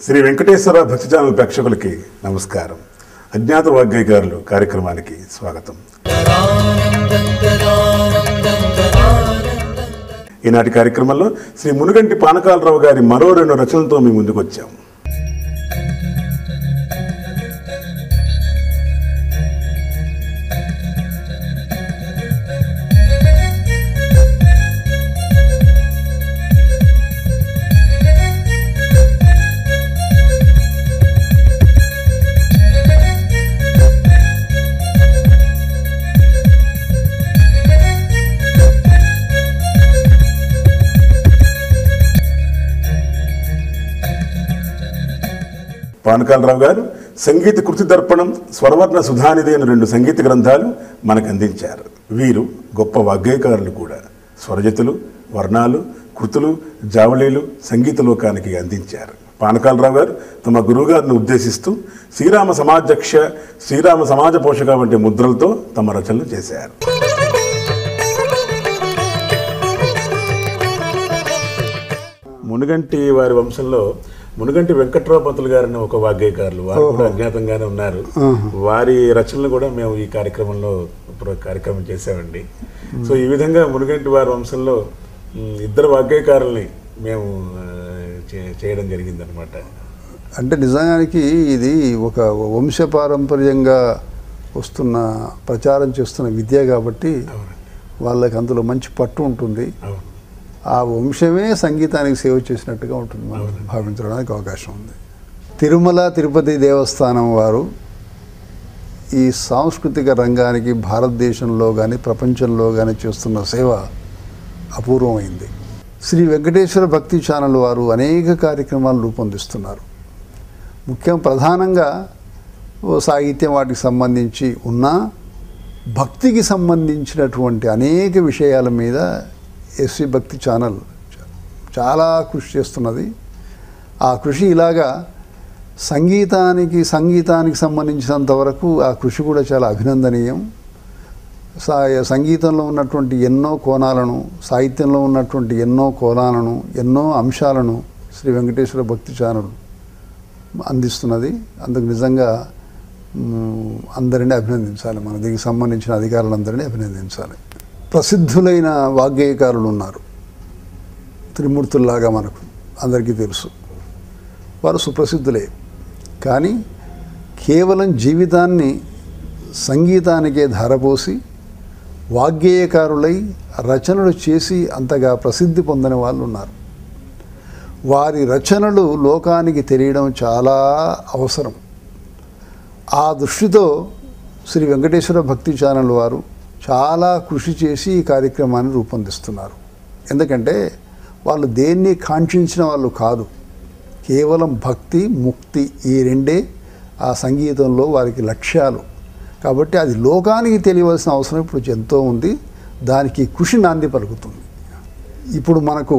శ్రీ వెంకటేశ్వర భక్తి ఛానల్ ప్రేక్షకులకి నమస్కారం అజ్ఞాత వాగ్గేయకారులు కార్యక్రమానికి స్వాగతం ఈనాటి కార్యక్రమంలో శ్రీ మునుగంటి పానకాలరావు గారి మరో రెండు రచనలతో మీ ముందుకు వచ్చాం పానకాలరావు గారు సంగీత కృతి దర్పణం స్వరవర్ణ సుధానిధి అనే రెండు సంగీత గ్రంథాలు మనకు అందించారు వీరు గొప్ప వాగ్గేయకారులు కూడా స్వరజతులు వర్ణాలు కృతులు జావళీలు సంగీత లోకానికి అందించారు పానకాలరావు గారు తమ గురువుగారిని ఉద్దేశిస్తూ శ్రీరామ సమాజక్ష శ్రీరామ సమాజ పోషక వంటి ముద్రలతో తమ రచనలు చేశారు మునుగంటి వారి వంశంలో మునుగంటి వెంకట్రావు పంతులు గారిని ఒక వాగ్గేయకారులు వారు కూడా అజ్ఞాతంగానే ఉన్నారు వారి రచనలు కూడా మేము ఈ కార్యక్రమంలో ఇప్పుడు కార్యక్రమం చేసామండి సో ఈ విధంగా మునుగంటి వారి వంశంలో ఉమ్, ఇద్దరు వాగ్గేయకారుల్ని మేము ఆ, చే- చేయడం జరిగిందనమాట అంటే నిజానికి ఇది ఒక వంశపారంపర్యంగా వస్తున్న ప్రచారం చేస్తున్న విద్య కాబట్టి అవునండి వాళ్ళకి అందులో మంచి పట్టు ఉంటుంది అవును ఆ వంశమే సంగీతానికి సేవ చేసినట్టుగా ఉంటుంది మనం భావించడానికి అవకాశం ఉంది తిరుమల తిరుపతి దేవస్థానం వారు ఈ సాంస్కృతిక రంగానికి భారతదేశంలో కానీ ప్రపంచంలో కానీ చేస్తున్న సేవ అపూర్వమైంది శ్రీ వెంకటేశ్వర భక్తి ఛానల్ వారు అనేక కార్యక్రమాలు రూపొందిస్తున్నారు ముఖ్యం ప్రధానంగా ఓ సాహిత్యం వాటికి సంబంధించి ఉన్న భక్తికి సంబంధించినటువంటి అనేక విషయాల మీద ఎస్వి భక్తి ఛానల్ చాలా కృషి చేస్తున్నది ఆ కృషి ఇలాగా సంగీతానికి సంగీతానికి సంబంధించినంత వరకు ఆ కృషి కూడా చాలా అభినందనీయం సా- సంగీతంలో ఉన్నటువంటి ఎన్నో కోణాలను సాహిత్యంలో ఉన్నటువంటి ఎన్నో కోణాలను ఎన్నో అంశాలను శ్రీ వెంకటేశ్వర భక్తి ఛానల్ అందిస్తున్నది అందుకు నిజంగా మ్, అందరినీ అభినందించాలి మన దీనికి సంబంధించిన అధికారులందరినీ అభినందించాలి ప్రసిద్ధులైన వాగ్గేయకారులు ఉన్నారు త్రిమూర్తుల్లాగా మనకు అందరికీ తెలుసు వారు సుప్రసిద్ధులే కానీ కేవలం జీవితాన్ని సంగీతానికే ధారపోసి వాగ్గేయకారులై రచనలు చేసి అంతగా ప్రసిద్ధి పొందని వాళ్ళు ఉన్నారు వారి రచనలు లోకానికి తెలియడం చాలా అవసరం ఆ దృష్టితో శ్రీ వెంకటేశ్వర భక్తి ఛానల్ వారు చాలా కృషి చేసి ఈ కార్యక్రమాన్ని రూపొందిస్తున్నారు ఎందుకంటే వాళ్ళు దేన్ని కాంక్షించిన వాళ్ళు కాదు కేవలం భక్తి ముక్తి ఈ రెండే ఆ సంగీతంలో వారికి లక్ష్యాలు కాబట్టి అది లోకానికి తెలియవలసిన అవసరం ఇప్పుడు ఎంతో ఉంది దానికి కృషి నాంది పలుకుతుంది ఇప్పుడు మనకు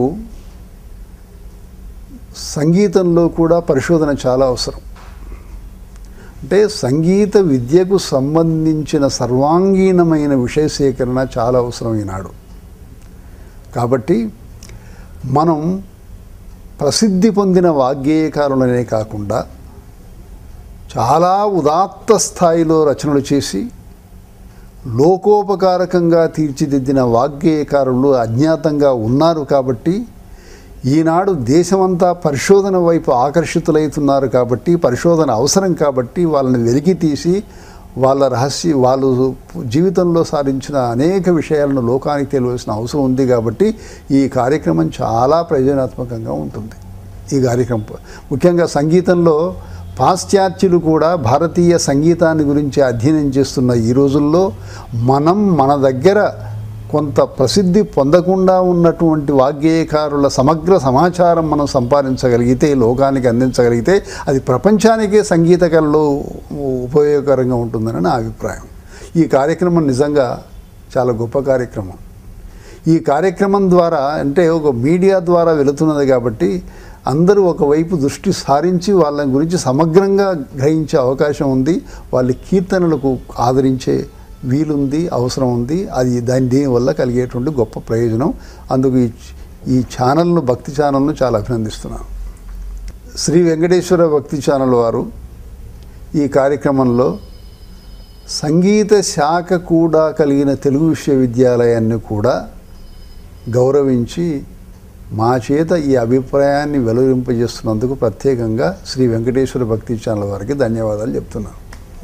సంగీతంలో కూడా పరిశోధన చాలా అవసరం అంటే సంగీత విద్యకు సంబంధించిన సర్వాంగీణమైన విషయ సేకరణ చాలా అవసరం ఈనాడు కాబట్టి మనం ప్రసిద్ధి పొందిన వాగ్గేయకారులనే కాకుండా చాలా ఉదాత్త స్థాయిలో రచనలు చేసి లోకోపకారకంగా తీర్చిదిద్దిన వాగ్గేయకారులు అజ్ఞాతంగా ఉన్నారు కాబట్టి ఈనాడు దేశమంతా పరిశోధన వైపు ఆకర్షితులవుతున్నారు కాబట్టి పరిశోధన అవసరం కాబట్టి వాళ్ళని వెలికి తీసి వాళ్ళ రహస్య వాళ్ళు జీవితంలో సాధించిన అనేక విషయాలను లోకానికి తెలియవలసిన అవసరం ఉంది కాబట్టి ఈ కార్యక్రమం చాలా ప్రయోజనాత్మకంగా ఉంటుంది ఈ కార్యక్రమం ముఖ్యంగా సంగీతంలో పాశ్చాత్యులు కూడా భారతీయ సంగీతాన్ని గురించి అధ్యయనం చేస్తున్న ఈ రోజుల్లో మనం మన దగ్గర కొంత ప్రసిద్ధి పొందకుండా ఉన్నటువంటి వాగ్గేయకారుల సమగ్ర సమాచారం మనం సంపాదించగలిగితే లోకానికి అందించగలిగితే అది ప్రపంచానికే సంగీత కళలో ఉపయోగకరంగా ఉంటుందని నా అభిప్రాయం ఈ కార్యక్రమం నిజంగా చాలా గొప్ప కార్యక్రమం ఈ కార్యక్రమం ద్వారా అంటే ఒక మీడియా ద్వారా వెళుతున్నది కాబట్టి అందరూ ఒకవైపు దృష్టి సారించి వాళ్ళ గురించి సమగ్రంగా గ్రహించే అవకాశం ఉంది వాళ్ళ కీర్తనలకు ఆదరించే వీలుంది అవసరం ఉంది అది దాని దీనివల్ల కలిగేటువంటి గొప్ప ప్రయోజనం అందుకు ఈ ఈ ఛానల్ను భక్తి ఛానల్ను చాలా అభినందిస్తున్నాను శ్రీ వెంకటేశ్వర భక్తి ఛానల్ వారు ఈ కార్యక్రమంలో సంగీత శాఖ కూడా కలిగిన తెలుగు విశ్వవిద్యాలయాన్ని కూడా గౌరవించి మా చేత ఈ అభిప్రాయాన్ని వెలువరింపజేస్తున్నందుకు ప్రత్యేకంగా శ్రీ వెంకటేశ్వర భక్తి ఛానల్ వారికి ధన్యవాదాలు చెప్తున్నాను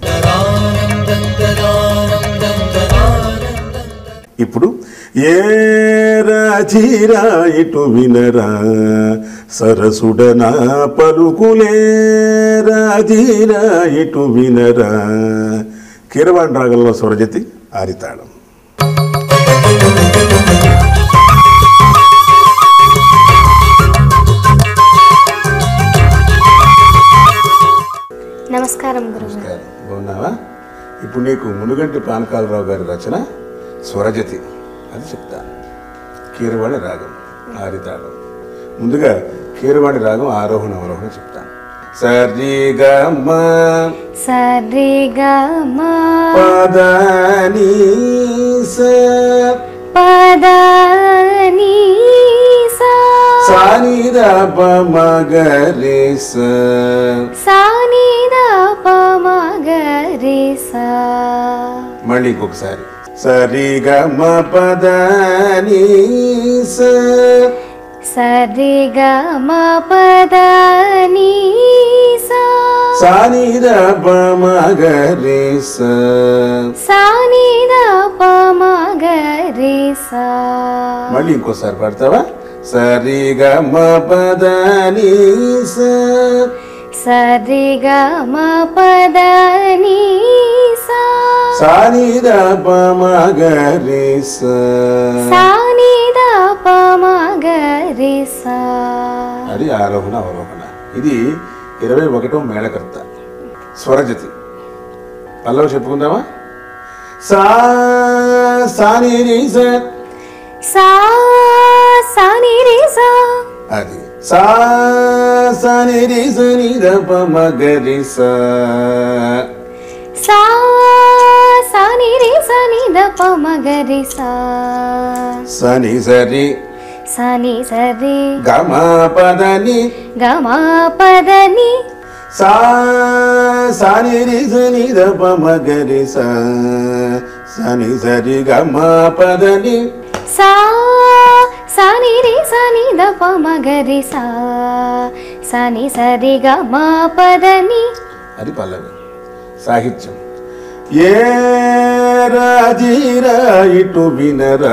ఇప్పుడు ఏ రాజీరా ఇటు వినరా సరసుడనా పలుకులే రాజీరా ఇటు వినరా కీరవాణి రాగంలో స్వరజతి ఆరితాళం నమస్కారం గురువు నమస్కారం బాగున్నావా ఇప్పుడు నీకు మునుగంటి పానకాలరావు గారి రచన స్వరజతి అది చెప్తాను కీరవాణి రాగం ఆరితాళం ముందుగా కీరవాణి రాగం ఆరోహణ అవరోహణ చెప్తాను సరి గమ సరి గ పదని స పద ని సా సాని ద ప మగరి స సా ని ద ప మ గ రి సా మళ్ళీ ఇంకొకసారి సరి గమ పదని స సరి గ మ పద ని సా సాని ద ప మగరి స సా ని ద ప మ గ రి సా మళ్ళీ ఇంకోసారి పాడతావా సరి గమ పదని స సరి గ మ పద ని సా సాని ద ప మగరి స సా ని ద ప మ గ రి సా అది ఆరోహణ అవరోహణ ఇది ఇరవై ఒకటో మేళకర్త స్వరజతి పల్లవి చెప్పుకుందామా సా సాని రి స సా సా ని రి సా అది సా సాని రి స ని ద ప మగరి స సా సా ని రి సా ని ద ప మ గ రి సా సని సరి సా ని స రి గమ పదని గ మ పద ని సా సాని రి సని ద ప మగరి స సని సరి గమ పదని సా సా ని రి సా ని ద ప మ గ రి సా సా ని స రి గ మ పద ని అది పల్లవి సాహిత్యం ఏ రాజీరా ఇటు వినరా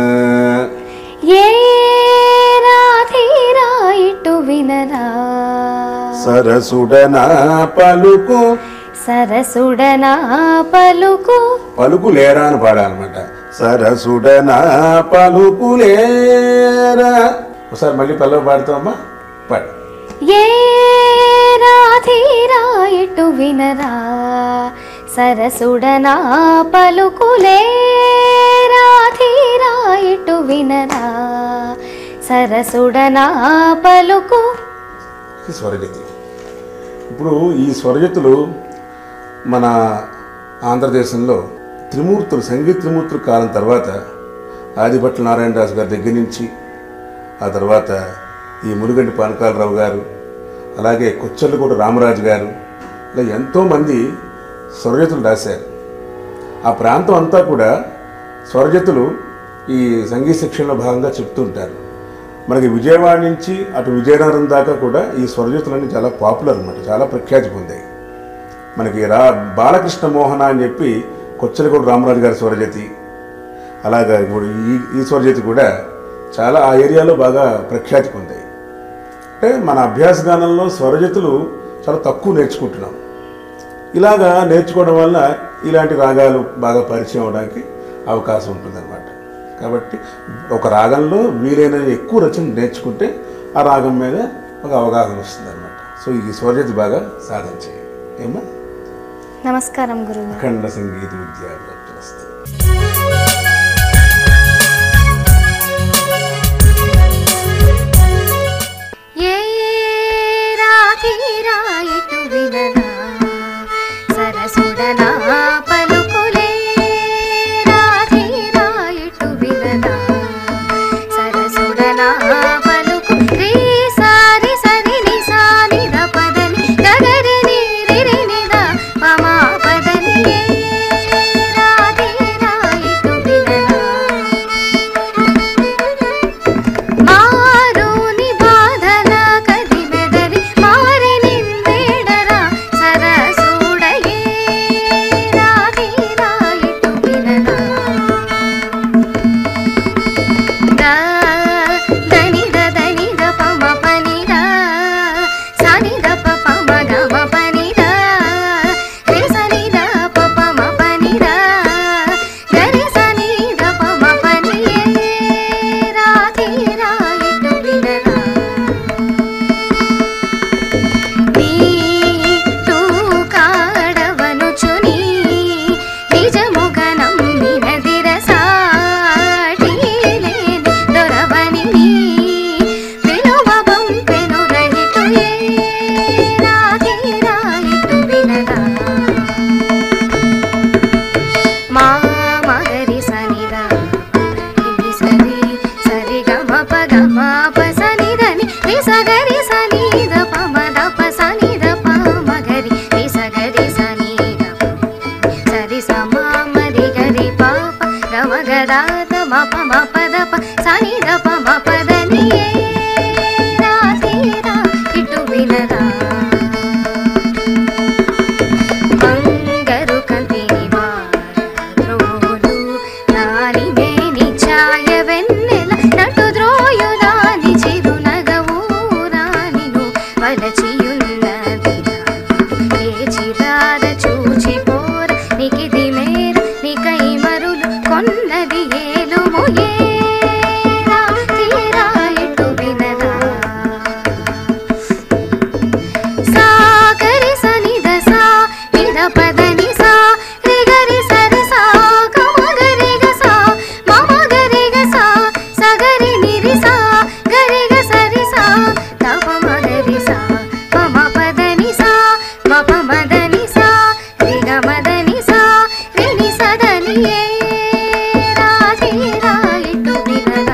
ఏ రాధీరా ఇటు వినరా సరసుడనా పలుకు సరసుడనా పలుకు పలుకు లేరా అని పాడాలన్నమాట సరసుడనా పలుకు లేరా ఒకసారి మళ్ళీ పల్లవి పాడతామమ్మా పాడు ఏ రాధీరా ఇటు వినరా సరసుడనా పలుకులే రాధీరా ఇటు వినరా సరసుడనా పలుకు ఇది స్వరజతి ఇప్పుడు ఈ స్వరజతులు మన ఆంధ్రదేశంలో త్రిమూర్తులు సంగీత త్రిమూర్తుల కాలం తర్వాత ఆదిభట్ల నారాయణరాజు గారి దగ్గర నుంచి ఆ తర్వాత ఈ మునుగంటి పానకాలరావు గారు అలాగే కొచ్చర్లగూడ రామరాజు గారు ఇలా ఎంతోమంది స్వరజతులు రాశారు ఆ ప్రాంతం అంతా కూడా స్వరజతులు ఈ సంగీత శిక్షణలో భాగంగా చెప్తుంటారు మనకి విజయవాడ నుంచి అటు విజయనగరం దాకా కూడా ఈ స్వరజతులన్నీ చాలా పాపులర్ అన్నమాట చాలా ప్రఖ్యాతి పొందాయి మనకి రా బాలకృష్ణ మోహన అని చెప్పి కొచ్చలగూడ రామరాజు గారి స్వరజతి అలాగా ఇప్పుడు ఈ ఈ స్వరజతి కూడా చాలా ఆ ఏరియాలో బాగా ప్రఖ్యాతి పొందాయి అంటే మన అభ్యాస గానంలో స్వరజతులు చాలా తక్కువ నేర్చుకుంటున్నాం ఇలాగా నేర్చుకోవడం వల్ల ఇలాంటి రాగాలు బాగా పరిచయం అవడానికి అవకాశం ఉంటుందన్నమాట కాబట్టి ఒక రాగంలో వీలైన ఎక్కువ రచన నేర్చుకుంటే ఆ రాగం మీద ఒక అవగాహన వస్తుందన్నమాట సో ఈ స్వరజతి బాగా సాధన చేయాలి ఏమా నమస్కారం గురువు అఖండ సంగీత విద్యార్థి వస్తుంది ఏ రాధీరా ఇటు వినరా సరసుడనా పలుకులే రాధీరా ఇటు వినరా సరసుడనా పలుకు రీ సారి సరి ని సాని వినరా బంగారు కంటిని వారోలు నాని మేని ఛాయ వెన్నెల నటు ద్రోయుదాని చిరునగవు రానిను వలచియున్నది లేచిరార చూచిపోర నికిది మేర నికై మరులు కొన్నది ఏలుము ఏరా తీరా ఇటు వినరా సా గరి స ని ద సా ని ద ప ద ని సా రి గరి స రి సా గ మ గరి గ సా మ మ గరి గ సా స గరి ని రి సా గరి గ స రి సా ద ప మ గరి సా ప మ ప ద ని సా మ ప మ ద ని సా రి గ మ ద ని సా రి ని స ద ని ఏ రా ధీ రా ఇటు వినరా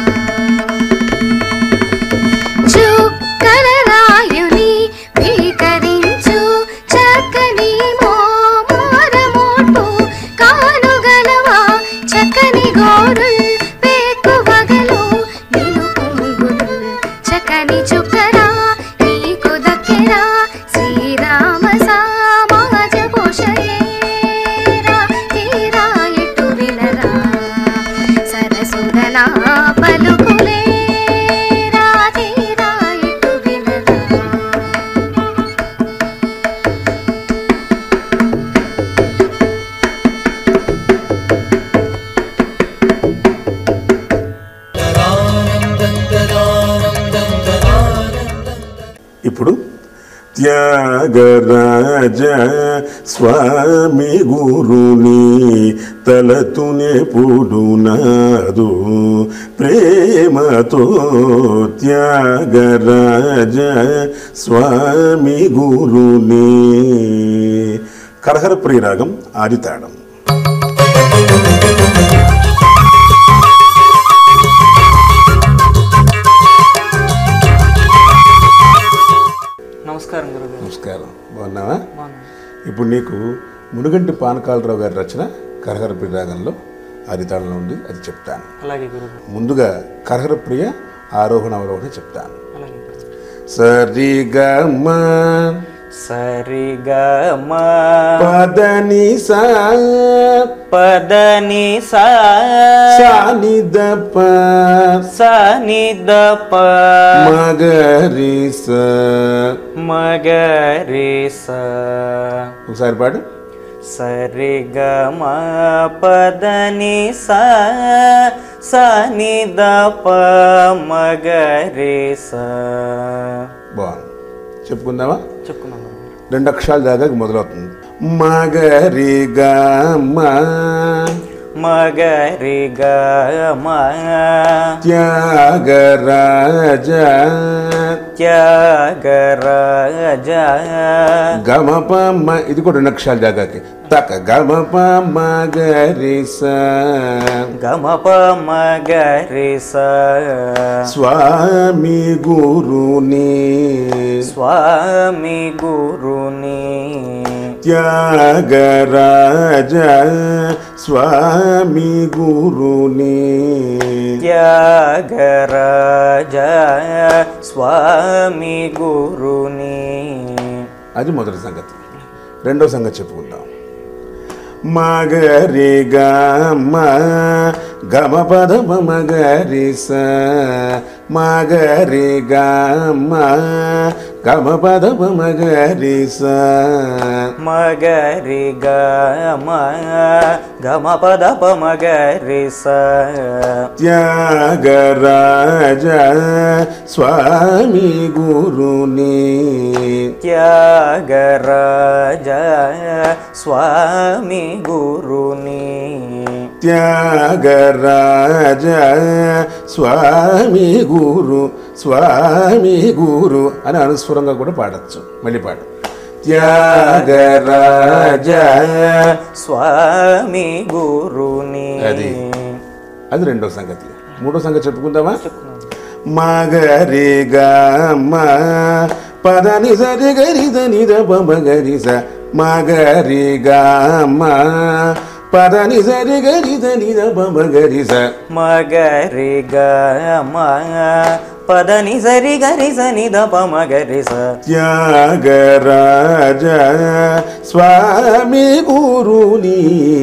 చుక్కలరాయుని భీకరించు చక్కని మోమారమోటు కానుగలవా చక్కని గోరుల్ పేకువగలు నిలుపు ముంగులు చక్కని చుక్కరా నీకు దక్కెరా శ్రీరామ సామాజ పోషయేరా తీరా ఇటు వినరా సరసుదనా పలుకులే రాధీరా ఇటు వినరా ఇప్పుడు త్యాగరాజ స్వామి గురుని తలతునే పుడునాదు ప్రేమతో త్యాగరాజ స్వామి గురుని కరహర ప్రియరాగం ఆదితాళం నమస్కారం గురుగారు నమస్కారం బాగున్నావా బాగున్నాను. ఇప్పుడు నీకు మునుగంటి పానకాలరావు గారి రచన కరహర ప్రియ రాగంలో ఆదితాళంలో ఉంది అది చెప్తాను అలాగే గురుగారు ముందుగా కరహర ప్రియ ఆరోహణ అవరోహణ చెప్తాను అలాగే గురుగారు. సరిగమ సరిగా మా పదని సా పదని సా సాని దప సని ద ప మగరి స మగరి స ఒకసారి పాడు సరిగా మా పదని సా సని ద ప మగరి స బాగుంది చెప్పుకుందామా చెప్పుకున్నాం గురుగారు. రెండు అక్షరాల దాకా మొదలవుతుంది మగరి గమ మగరి గ మా త్యాగరాజ త్యాగరాజ గమప మ ఇది కూడా రెండు అక్షరాల దాకాకి తక గమప మగరి స గమప మగరి స స్వామి గురుని స్వామి గురుని త్యాగరాజ స్వామి గురుని త్యాగరాజ స్వామి గురుని అది మొదటి సంగతి రెండో సంగతి చెప్పుకుందాం మగరి గమ గమ పద మగరి స మగరి గమ గమ పద మగరి స మగరి గ మ గమ పద ప మగరి స త్యాగరాజ స్వామి గురుని త్యాగరాజ స్వామి గురుని త్యాగరాజ స్వామి గురు స్వామి గురు అని అనుస్వరంగా కూడా పాడచ్చు మళ్ళీ పాడు త్యాగరాజ స్వామి గురుని అది అది రెండో సంగతి మూడో సంగతి చెప్పుకుందామా మగరి గమ పదని సరి గరి దని దమ గరి స మగరి గమ పదని సరి గరి దని దమ గరి స మగరి గ మ పదని సరి గరి సని దప మగరి స త్యాగరాజ స్వామి గురుని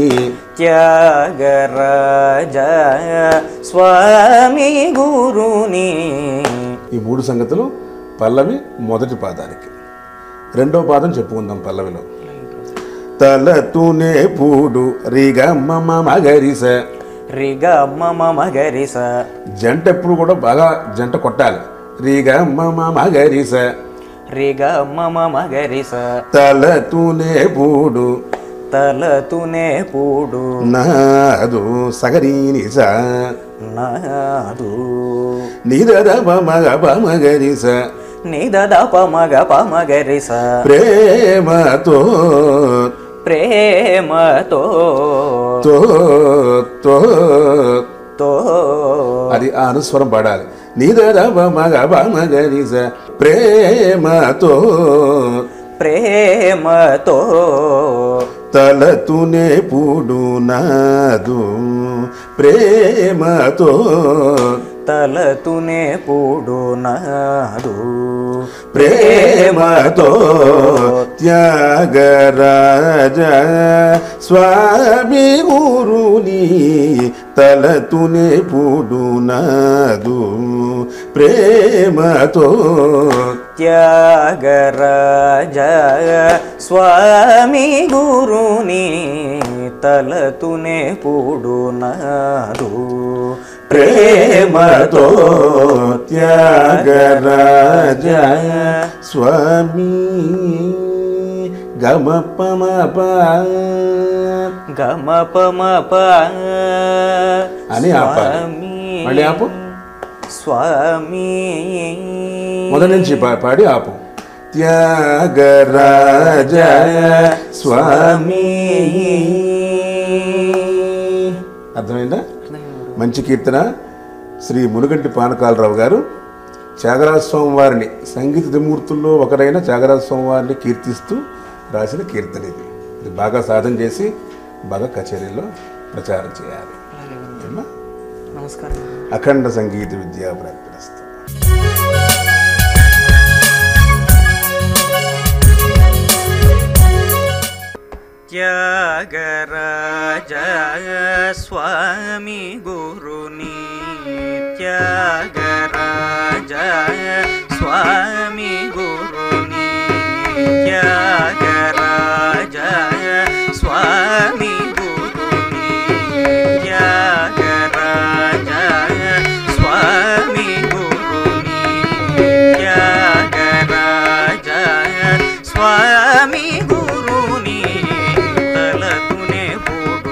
త్యాగరాజ స్వామి గురుని ఈ మూడు సంగతులు పల్లవి మొదటి పాదానికి రెండో పాదం చెప్పుకుందాం పల్లవిలో తలతూనే పూడు రిగ మమ మగరిస రిగ మమ మగరి స జంట ఎప్పుడు కూడా బాగా జంట కొట్టాలి రిగ మమ మగరిస రిగ మమ మగరి స తలతూనే పూడు తలతునే పూడు నాదు సగరీనిస నాదు నిదద మగ మగరిస నిదద పమగ పమగరి స ప్రేమతో ప్రేమతో తో తో తో అది ఆ అనుస్వరం పడాలి నిదర మగ మగరిస ప్రేమతో ప్రేమతో తలతునే పూడు నాదు ప్రేమతో తలతునే పూడు నాదు ప్రేమతో త్యాగరాజ స్వామి గురుని తలతునే పూడు నాదు ప్రేమతో త్యాగరాజ స్వామి గురుని తలతునే పూడు నాదు ప్రేమతో త్యాగరాజ స్వామి గమ పమ గమ పమ ప అని ఆపాలి. స్వామి మళ్ళీ ఆపు. స్వామి మొదటి నుంచి పా- పాడి ఆపు త్యాగరాజ స్వామి అర్థమైందా మంచి కీర్తన శ్రీ మునుగంటి పానకాలరావు గారు త్యాగరాజ స్వామి వారిని సంగీత దిమూర్తుల్లో ఒకరైన త్యాగరాజ స్వామి వారిని కీర్తిస్తూ రాసిన కీర్తన ఇది ఇది బాగా సాధన చేసి బాగా కచేరీలో ప్రచారం చేయాలి ఏమ్మా? నమస్కారం అఖండ సంగీత విద్యా ప్రాప్తిస్తూ త్యాగరాజ స్వామి గురుని త్యాగరాజ స్వామి గురుని త్యాగరాజ స్వామి గురుని త్యాగరాజ స్వామి గురుని త్యాగరాజ స్వామి గురుని తలతునే పూడు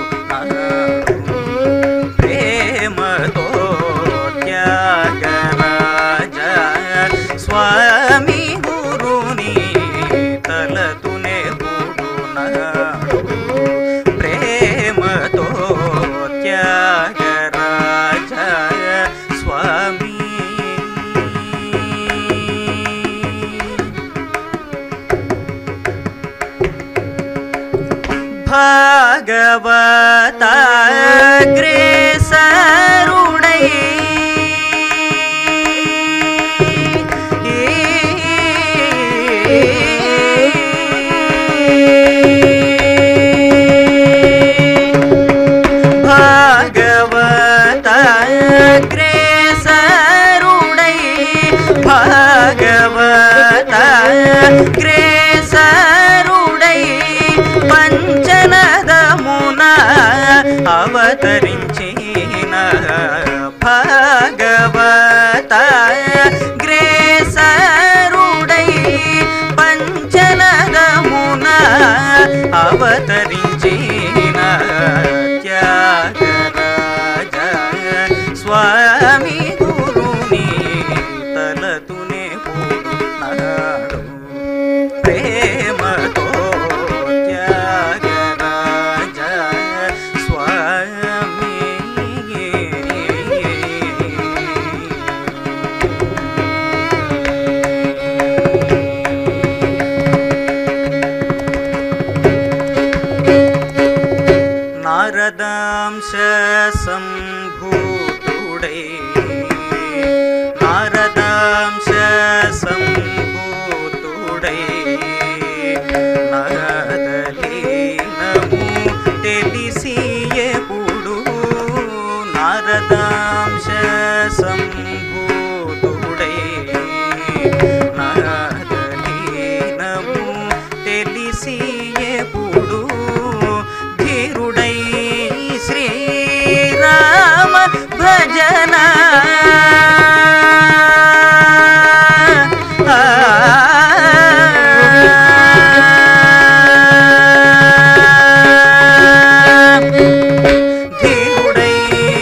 ప్రేమతో త్యాగరాజ స్వామి గురుని తలతునే పూడు ప్రేమతో త్యాగరాజ స్వామి భాగవతాగ్రేసరుడై భాగవతాగ్రేసరుడై భాగవతాగ్రేసరుడై పంచనదమున అవతరించిన భాగవత గ్రేసరుడై పంచ సంభూతుడై నారదలీనము తెలిసి ఎప్పుడు నారదాంశ సంభూతుడై నారదలీనము తెలిసి ఎప్పుడు ధీరుడై శ్రీరామ భజన ధీరుడై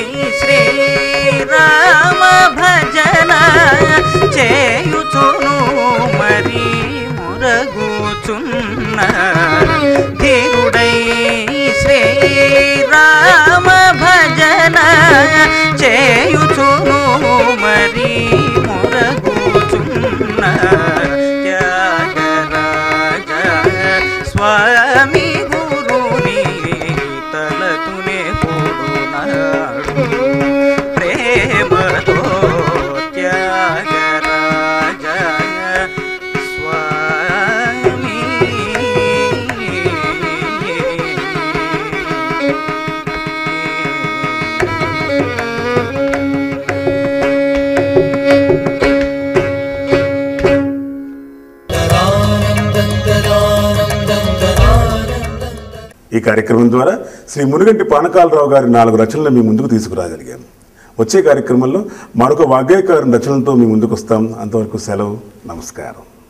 శ్రీరామ భజన చేయుచును మరి మురగుచున్న ధీరుడై శ్రీరామ భజన చేయుచును మరి మురగుచున్న త్యాగరాజ స్వామి గురుని తలతునే పొడునాడు ప్రేమతో త్యాగరాజ స్వామి ఈ కార్యక్రమం ద్వారా శ్రీ మునిగంటి పానకాలరావు గారి నాలుగు రచనలు మీ ముందుకు తీసుకురాగలిగాం వచ్చే కార్యక్రమంలో మరొక వాగ్గేయకారు రచనలతో మీ ముందుకు వస్తాం అంతవరకు సెలవు నమస్కారం